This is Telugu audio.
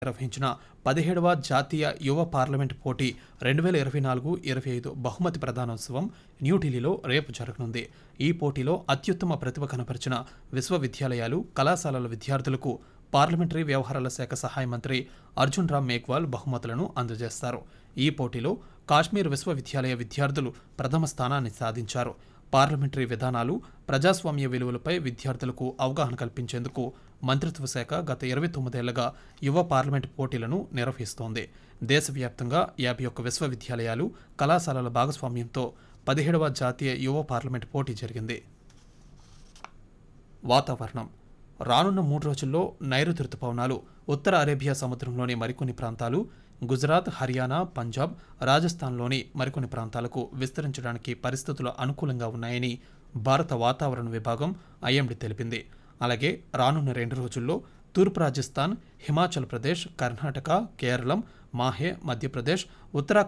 నిర్వహించిన పదిహేడవ జాతీయ యువ పార్లమెంట్ పోటీ రెండు వేల ఇరవై నాలుగు ఇరవై ఐదు బహుమతి ప్రదానోత్సవం న్యూఢిల్లీలో రేపు జరగనుంది ఈ పోటీలో అత్యుత్తమ ప్రతిభ కనపరిచిన విశ్వవిద్యాలయాలు కళాశాలల విద్యార్థులకు పార్లమెంటరీ వ్యవహారాల శాఖ సహాయ మంత్రి అర్జున్ రామ్ మేఘ్వాల్ బహుమతులను అందజేస్తారు ఈ పోటీలో కాశ్మీర్ విశ్వవిద్యాలయ విద్యార్థులు ప్రథమ స్థానాన్ని సాధించారు పార్లమెంటరీ విధానాలు ప్రజాస్వామ్య విలువలపై విద్యార్థులకు అవగాహన కల్పించేందుకు మంత్రిత్వ శాఖ గత ఇరవై తొమ్మిదేళ్లుగా యువ పార్లమెంట్ పోటీలను నిర్వహిస్తోంది దేశవ్యాప్తంగా యాభై ఒక్క విశ్వవిద్యాలయాలు కళాశాలల భాగస్వామ్యంతో పదిహేడవ జాతీయ యువ పార్లమెంట్ పోటీ జరిగింది వాతావరణం రానున్న మూడు రోజుల్లో నైరుతి రుతుపవనాలు ఉత్తర అరేబియా సముద్రంలోని మరికొన్ని ప్రాంతాలు గుజరాత్ హర్యానా పంజాబ్ రాజస్థాన్లోని మరికొన్ని ప్రాంతాలకు విస్తరించడానికి పరిస్థితులు అనుకూలంగా ఉన్నాయని భారత వాతావరణ విభాగం ఐఎండీ తెలిపింది అలాగే రానున్న రెండు రోజుల్లో తూర్పు రాజస్థాన్ హిమాచల్ ప్రదేశ్ కర్ణాటక కేరళం మాహే మధ్యప్రదేశ్ ఉత్తరాఖండ్